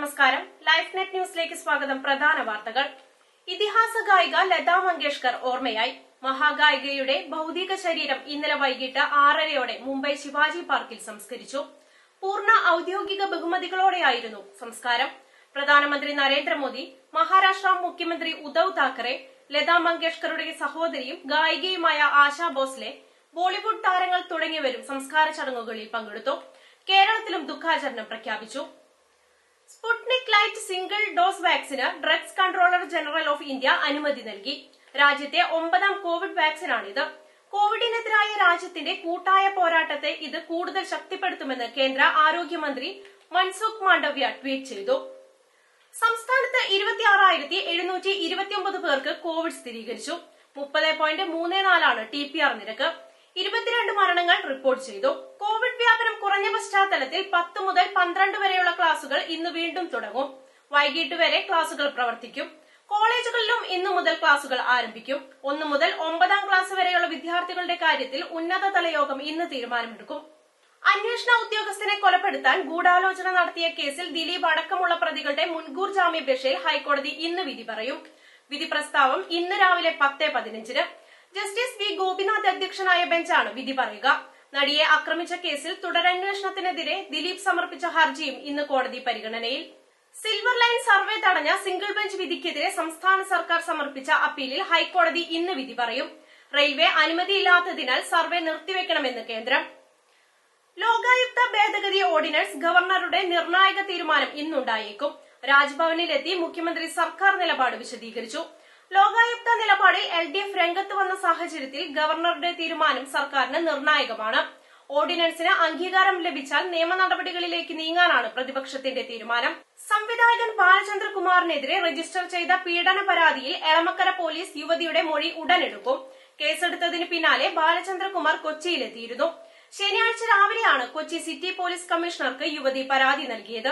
നമസ്കാരം life net ന്യൂസിലേക്ക് സ്വാഗതം പ്രധാന വാർത്തകൾ ഇതിഹാസ ഗായിക ലതാ മങ്കേഷ്കർ ഓർമ്മയായി മഹാഗായികയുടെ ഭൗതിക ശരീരം ഇന്നലെ വൈകിട്ട് ആറരയോടെ മുംബൈ ശിവാജി പാർക്കിൽ സംസ്കരിച്ചു പൂർണ്ണ ഔദ്യോഗിക ബഹുമതികളോടെയായിരുന്നു സംസ്കാരം പ്രധാനമന്ത്രി നരേന്ദ്രമോദി മഹാരാഷ്ട്ര മുഖ്യമന്ത്രി ഉദ്ധവ് താക്കറെ ലതാ മങ്കേഷ്കറുടെ സഹോദരിയും ഗായികയുമായ ആശാ ഭോസ്ലെ ബോളിവുഡ് താരങ്ങൾ തുടങ്ങിയവരും സംസ്കാര ചടങ്ങുകളിൽ പങ്കെടുത്തു കേരളത്തിലും ദുഃഖാചരണം പ്രഖ്യാപിച്ചു സ്പുട്നിക് ലൈറ്റ് സിംഗിൾ ഡോസ് വാക്സിന് drugs controller general of India അനുമതി നൽകി രാജ്യത്തെ ഒമ്പതാം കോവിഡ് വാക്സിനാണിത് കോവിഡിനെതിരായ രാജ്യത്തിന്റെ കൂട്ടായ പോരാട്ടത്തെ ഇത് കൂടുതൽ ശക്തിപ്പെടുത്തുമെന്ന് കേന്ദ്ര ആരോഗ്യമന്ത്രി മൻസുഖ് മാണ്ഡവ്യ ട്വീറ്റ് ചെയ്തു സംസ്ഥാനത്ത് ഇരുപത്തിയാറായിരത്തി എഴുന്നൂറ്റി ഇരുപത്തിയൊമ്പത് പേർക്ക് കോവിഡ് സ്ഥിരീകരിച്ചു മുപ്പത് പോയിന്റ് മൂന്ന് നാലാണ് ടി പി ആർ നിരക്ക് ഇരുപത്തിരണ്ട് മരണങ്ങൾ റിപ്പോർട്ട് ചെയ്തു കോവിഡ് വ്യാപനം കുറഞ്ഞ പശ്ചാത്തലത്തിൽ പത്ത് മുതൽ പന്ത്രണ്ട് വരെയുള്ള ക്ലാസുകൾ ഇന്ന് വീണ്ടും തുടങ്ങും വൈകിട്ട് വരെ ക്ലാസുകൾ പ്രവർത്തിക്കും കോളേജുകളിലും ഇന്നു മുതൽ ക്ലാസുകൾ ആരംഭിക്കും ഒന്ന് മുതൽ ഒമ്പതാം ക്ലാസ് വരെയുള്ള വിദ്യാർത്ഥികളുടെ കാര്യത്തിൽ ഉന്നതതല യോഗം ഇന്ന് തീരുമാനമെടുക്കും അന്വേഷണ ഉദ്യോഗസ്ഥനെ കൊലപ്പെടുത്താൻ ഗൂഢാലോചന നടത്തിയ കേസിൽ ദിലീപ് അടക്കമുള്ള പ്രതികളുടെ മുൻകൂർ ജാമ്യാപേക്ഷയിൽ ഹൈക്കോടതി ഇന്ന് വിധി പറയും വിധി പ്രസ്താവം ഇന്ന് രാവിലെ പത്ത് പതിനഞ്ചിന് ജസ്റ്റിസ് വി ഗോപിനാഥ് അധ്യക്ഷനായ ബെഞ്ചാണ് വിധി പറയുക നടിയെ ആക്രമിച്ച കേസിൽ തുടരന്വേഷണത്തിനെതിരെ ദിലീപ് സമർപ്പിച്ച ഹർജിയും ഇന്ന് കോടതി പരിഗണനയിൽ സിൽവർ ലൈൻ സർവേ തടഞ്ഞ സിംഗിൾ ബെഞ്ച് വിധിക്കെതിരെ സംസ്ഥാന സർക്കാർ സമർപ്പിച്ച അപ്പീലിൽ ഹൈക്കോടതി ഇന്ന് വിധി പറയും റെയിൽവേ അനുമതിയില്ലാത്തതിനാൽ സർവേ നിർത്തിവെക്കണമെന്ന് കേന്ദ്രം ലോകായുക്ത ഭേദഗതി ഓർഡിനൻസ് ഗവർണറുടെ നിർണായക തീരുമാനം ഇന്നുണ്ടായേക്കും രാജ്ഭവനിലെത്തി മുഖ്യമന്ത്രി സർക്കാർ നിലപാട് വിശദീകരിച്ചു ലോകായുക്ത നിലപാടിൽ എൽ ഡി എഫ് രംഗത്ത് വന്ന സാഹചര്യത്തിൽ ഗവർണറുടെ തീരുമാനം സർക്കാരിന് നിർണായകമാണ് ഓർഡിനൻസിന് അംഗീകാരം ലഭിച്ചാൽ നിയമ നടപടികളിലേക്ക് നീങ്ങാനാണ് പ്രതിപക്ഷത്തിന്റെ തീരുമാനം സംവിധായകൻ ബാലചന്ദ്രകുമാറിനെതിരെ രജിസ്റ്റർ ചെയ്ത പീഡന പരാതിയിൽ എളമക്കര പോലീസ് യുവതിയുടെ മൊഴി ഉടനെടുക്കും കേസെടുത്തതിന് പിന്നാലെ ബാലചന്ദ്രകുമാർ കൊച്ചിയിലെത്തിയിരുന്നു ശനിയാഴ്ച രാവിലെയാണ് കൊച്ചി സിറ്റി പോലീസ് കമ്മീഷണർക്ക് യുവതി പരാതി നൽകിയത്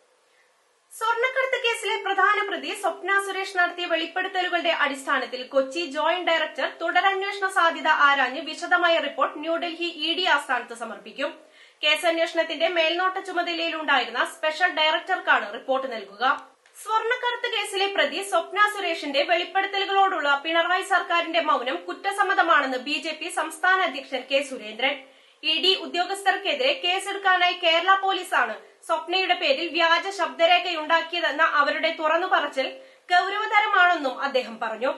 സ്വർണ്ണക്കടത്ത് കേസിലെ പ്രധാന പ്രതി സ്വപ്ന സുരേഷ് നടത്തിയ വെളിപ്പെടുത്തലുകളുടെ അടിസ്ഥാനത്തിൽ കൊച്ചി ജോയിന്റ് ഡയറക്ടർ തുടരന്വേഷണ സാധ്യത ആരാഞ്ഞ് വിശദമായ റിപ്പോർട്ട് ന്യൂഡൽഹി ഇ ഡി ആസ്ഥാനത്ത് സമർപ്പിക്കും കേസന്വേഷണത്തിന്റെ മേൽനോട്ട ചുമതലയിലുണ്ടായിരുന്ന സ്പെഷ്യൽ ഡയറക്ടർക്കാണ് റിപ്പോർട്ട് നൽകുക സ്വർണ്ണക്കടത്ത് കേസിലെ പ്രതി സ്വപ്ന സുരേഷിന്റെ വെളിപ്പെടുത്തലുകളോടുള്ള പിണറായി സർക്കാരിന്റെ മൌനം കുറ്റസമ്മതമാണെന്ന് ബി ജെ പി സംസ്ഥാന അധ്യക്ഷൻ കെ സുരേന്ദ്രൻ ഇ ഡി ഉദ്യോഗസ്ഥർക്കെതിരെ കേസെടുക്കാനായി കേരള പോലീസാണ് സ്വപ്നയുടെ പേരിൽ വ്യാജ ശബ്ദരേഖയുണ്ടാക്കിയതെന്ന അവരുടെ തുറന്നു പറച്ചിൽ ഗൌരവതരമാണെന്നും അദ്ദേഹം പറഞ്ഞു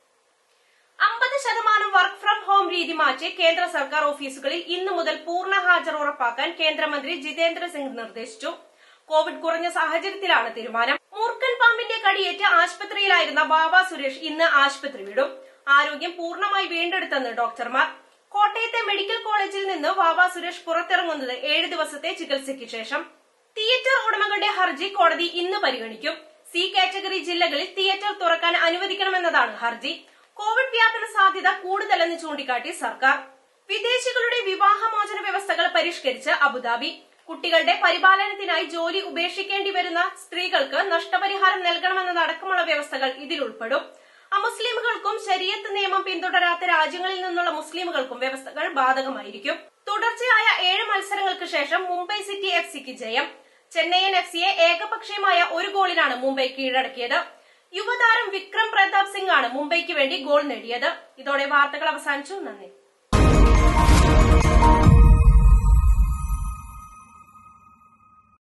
അമ്പത് ശതമാനം വർക്ക് ഫ്രം ഹോം രീതി മാറ്റി കേന്ദ്ര സർക്കാർ ഓഫീസുകളിൽ ഇന്നു മുതൽ പൂർണ്ണ ഹാജർ ഉറപ്പാക്കാൻ കേന്ദ്രമന്ത്രി ജിതേന്ദ്ര സിംഗ് നിർദ്ദേശിച്ചു കോവിഡ് കുറഞ്ഞ സാഹചര്യത്തിലാണ് തീരുമാനം മൂർഖൻ പാമ്പിന്റെ കടിയേറ്റ് ആശുപത്രിയിലായിരുന്ന ബാബ സുരേഷ് ഇന്ന് ആശുപത്രി വിടും ആരോഗ്യം പൂർണ്ണമായി വീണ്ടെടുത്തെന്ന് ഡോക്ടർമാർ കോട്ടയത്തെ മെഡിക്കൽ കോളേജിൽ നിന്ന് വാവ സുരേഷ് പുറത്തിറങ്ങുന്നത് ഏഴ് ദിവസത്തെ ചികിത്സയ്ക്ക് ശേഷം തിയേറ്റർ ഉടമകളുടെ ഹർജി കോടതി ഇന്ന് പരിഗണിക്കും സി കാറ്റഗറി ജില്ലകളിൽ തിയേറ്റർ തുറക്കാൻ അനുവദിക്കണമെന്നതാണ് ഹർജി കോവിഡ് വ്യാപന സാധ്യത കൂടുതലെന്ന് ചൂണ്ടിക്കാട്ടി സർക്കാർ വിദേശികളുടെ വിവാഹമോചന വ്യവസ്ഥകൾ പരിഷ്കരിച്ച് അബുദാബി കുട്ടികളുടെ പരിപാലനത്തിനായി ജോലി ഉപേക്ഷിക്കേണ്ടി വരുന്ന സ്ത്രീകൾക്ക് നഷ്ടപരിഹാരം നൽകണമെന്നതടക്കമുള്ള വ്യവസ്ഥകൾ ഇതിൽ ഉൾപ്പെടും അമുസ്ലിമുകൾക്കും ശരീഅത്ത് നിയമം പിന്തുടരാത്ത രാജ്യങ്ങളിൽ നിന്നുള്ള മുസ്ലിമുകൾക്കും വ്യവസ്ഥകൾ ബാധകമായിരിക്കും തുടർച്ചയായ ഏഴ് മത്സരങ്ങൾക്ക് ശേഷം മുംബൈ സിറ്റി എഫ് സിക്ക് ജയം ചെന്നൈയൻ എഫ് സിയെ ഏകപക്ഷീയമായ ഒരു ഗോളിനാണ് മുംബൈ കീഴടക്കിയത് യുവതാരം വിക്രം പ്രതാപ് സിംഗ് ആണ് മുംബൈക്ക് വേണ്ടി ഗോൾ നേടിയത് ഇതോടെ വാർത്തകൾ അവസാനിച്ചു നന്ദി